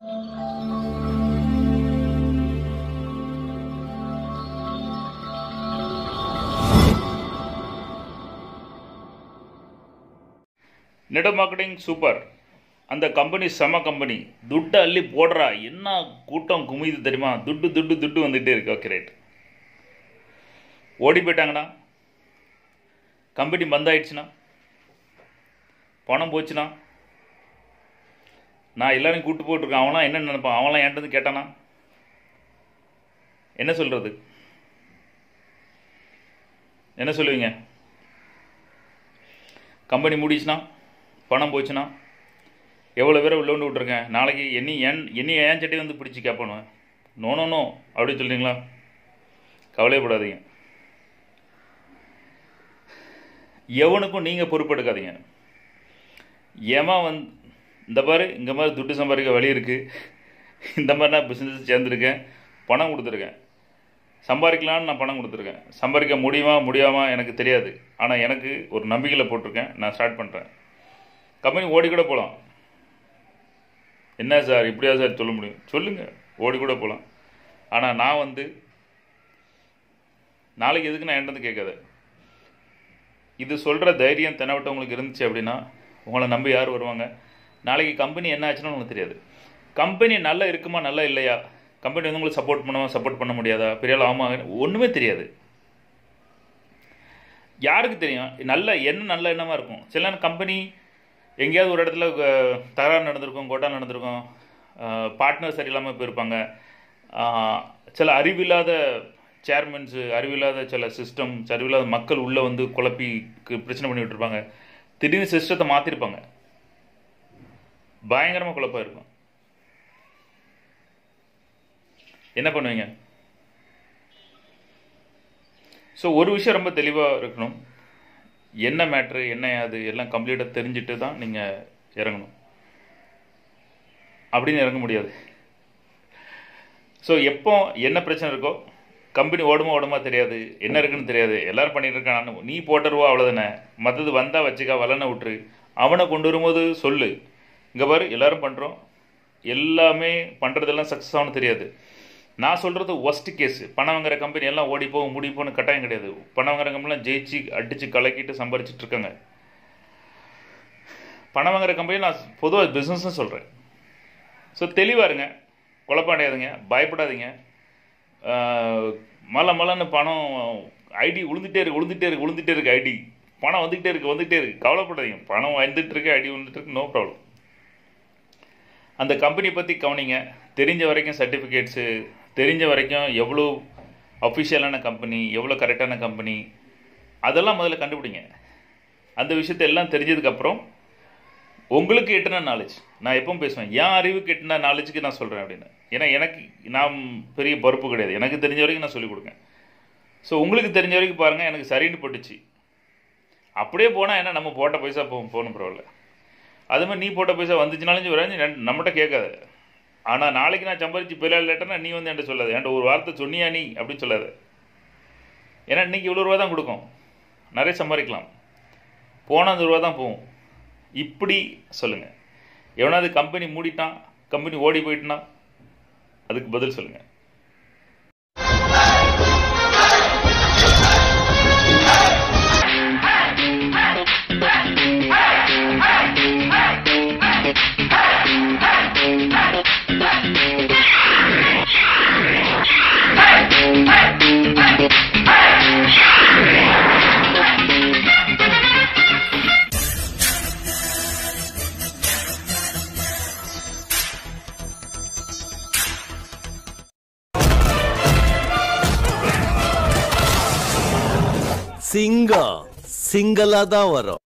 net marketing super அந்த company செம company துட்டு அள்ளி போடுறா என்ன கூட்டம் குமியுது தெரியுமா துட்டு துட்டு துட்டு வந்துகிட்டே இருக்கு ஓகே ரைட் ஓடி போயிட்டாங்கண்ணா கம்பெனி பந்த் ஆயிடுச்சுன்னா பணம் போச்சுன்னா நான் எல்லாரையும் கூப்பிட்டு போட்டிருக்கேன் அவன்லாம் என்ன நினைப்பான் அவன்லாம் என்கிட்ட வந்து கேட்டானா என்ன சொல்கிறது என்ன சொல்லுவீங்க கம்பெனி மூடிச்சுன்னா பணம் போச்சுன்னா எவ்வளோ பேரை உள்ள கொண்டு விட்ருக்கேன் நாளைக்கு என்னை ஏன் என்னை ஏன் சட்டி வந்து பிடிச்சி கேட்பானு நோ நோ நோ அப்படின்னு சொல்கிறீங்களா கவலையப்படாதீங்க எவனுக்கும் நீங்கள் பொறுப்பெடுக்காதீங்க ஏமா வந் இந்த மாதிரி இந்த மாதிரி துட்டு சம்பாதிக்க வழி இருக்குது இந்த மாதிரி நான் பிஸ்னஸ் சேர்ந்துருக்கேன் பணம் கொடுத்துருக்கேன் சம்பாதிக்கலான்னு நான் பணம் கொடுத்துருக்கேன் சம்பாதிக்க முடியுமா முடியாமா எனக்கு தெரியாது ஆனால் எனக்கு ஒரு நம்பிக்கையில் போட்டிருக்கேன் நான் ஸ்டார்ட் பண்ணுறேன் கம்பெனி ஓடி கூட போகலாம் என்ன சார் இப்படியா சார் சொல்ல முடியும் சொல்லுங்கள் ஓடி கூட போகலாம் ஆனால் நான் வந்து நாளைக்கு எதுக்கு நான் என்கிட்ட கேட்காத இது சொல்கிற தைரியம் தென்னவட்ட உங்களுக்கு இருந்துச்சு அப்படின்னா உங்களை நம்பி யார் வருவாங்க நாளைக்கு கம்பெனி என்ன ஆச்சுன்னு உங்களுக்கு தெரியாது கம்பெனி நல்லா இருக்குமா நல்லா இல்லையா கம்பெனி வந்து உங்களுக்கு சப்போர்ட் பண்ணுவா சப்போர்ட் பண்ண முடியாதா பெரிய ஆள் ஆமா ஒன்றுமே தெரியாது யாருக்கு தெரியும் நல்ல என்ன நல்ல எண்ணமாக இருக்கும் சில நேரம் கம்பெனி எங்கேயாவது ஒரு இடத்துல அஹ், தகராறு நடந்திருக்கும் கோட்டா நடந்திருக்கும் பார்ட்னர் சரியில்லாமல் போயிருப்பாங்க ஆஹ், சில அறிவில்லாத சேர்மன்ஸு அறிவில்லாத சில சிஸ்டம் அறிவில்லாத மக்கள் உள்ளே வந்து குழப்பி கு- பிரச்சனை பண்ணி விட்டுருப்பாங்க திடீர்னு சிஸ்டத்தை மாற்றிருப்பாங்க பயங்கரமாக குழப்பம் இருக்கும் என்ன பண்ணுவீங்க ஸோ ஒரு விஷயம் ரொம்ப தெளிவாக இருக்கணும் என்ன மேட்ரு என்ன அது எல்லாம் கம்ப்ளீட்டாக தெரிஞ்சுட்டு தான் நீங்கள் இறங்கணும் அப்படின்னு இறங்க முடியாது ஸோ எப்போ என்ன பிரச்சனை இருக்கோ கம்பெனி ஓடுமா ஓடுமா தெரியாது என்ன இருக்குன்னு தெரியாது எல்லாரும் பண்ணிட்டு இருக்கான் நீ போட்டுருவா அவ்வளோதானே மற்றது வந்தால் வச்சுக்கா வலனை விட்டுரு அவனை கொண்டு வரும்போது சொல்லு இங்கே பாரு எல்லாரும் பண்ணுறோம் எல்லாமே பண்ணுறதெல்லாம் சக்ஸஸ் ஆகணும் தெரியாது நான் சொல்கிறது ஒஸ்ட் கேஸ் பணம் வாங்குற கம்பெனி எல்லாம் ஓடி போகும் முடி போகணும் கட்டாயம் கிடையாது பணம் வாங்குற கம்பெனிலாம் ஜெயிச்சு அடித்து கலக்கிட்டு சம்பாரிச்சிட்டு இருக்காங்க பணம் வாங்குற கம்பெனி நான் பொதுவாக பிஸ்னஸ்னு சொல்கிறேன் ஸோ தெளிவாக இருங்க குழப்பாடையாதுங்க பயப்படாதீங்க ஆஹ், மலை மலைன்னு பணம் ஐடி உளுந்துட்டே இருக்கு உளுந்துட்டே இருக்கு உளுந்துட்டே இருக்கு ஐடி பணம் வந்துகிட்டே இருக்கு வந்துகிட்டே இருக்கு கவலைப்படாதீங்க பணம் வந்துட்டு இருக்கு ஐடி வந்துட்டு இருக்கு நோ ப்ராப்ளம் அந்த கம்பெனி பற்றி கவனிங்க தெரிஞ்ச வரைக்கும் சர்டிஃபிகேட்ஸு தெரிஞ்ச வரைக்கும் எவ்வளோ அஃபிஷியலான கம்பெனி எவ்வளோ கரெக்டான கம்பெனி அதெல்லாம் முதல்ல கண்டுபிடிங்க அந்த விஷயத்தை எல்லாம் தெரிஞ்சதுக்கப்புறம் உங்களுக்கு எட்டுன நாலேஜ் நான் எப்பவும் பேசுவேன் என் அறிவுக்கு எட்டுன நாலேஜுக்கு நான் சொல்கிறேன் அப்படின்னு ஏன்னா எனக்கு நான் பெரிய பொறுப்பு கிடையாது எனக்கு தெரிஞ்ச வரைக்கும் நான் சொல்லிக் கொடுக்கேன் ஸோ உங்களுக்கு தெரிஞ்ச வரைக்கும் பாருங்கள் எனக்கு சரின்னு பட்டுச்சு அப்படியே போனால் என்ன நம்ம போட்ட பைசா போ போகணும் பரவாயில்ல அது மாதிரி நீ போட்ட பைசா வந்துச்சுனாலும் வராது நம்மகிட்ட கேட்காத ஆனால் நாளைக்கு நான் சம்பாதிச்சு பெரிய லேட்டர்னா நீ வந்து என்கிட்ட சொல்லாது என்கிட்ட ஒரு வார்த்தை சொன்னியா நீ அப்படின்னு சொல்லாத ஏன்னா இன்னைக்கு இவ்வளோ ரூபா தான் கொடுக்கும் நிறைய சம்பாதிக்கலாம் போனால் அந்த ரூபா தான் போகும் இப்படி சொல்லுங்கள் எவனாவது கம்பெனி மூடிட்டான் கம்பெனி ஓடி போயிட்டுனா அதுக்கு பதில் சொல்லுங்கள் சிங்கம் சிங்கலா தான் வரும்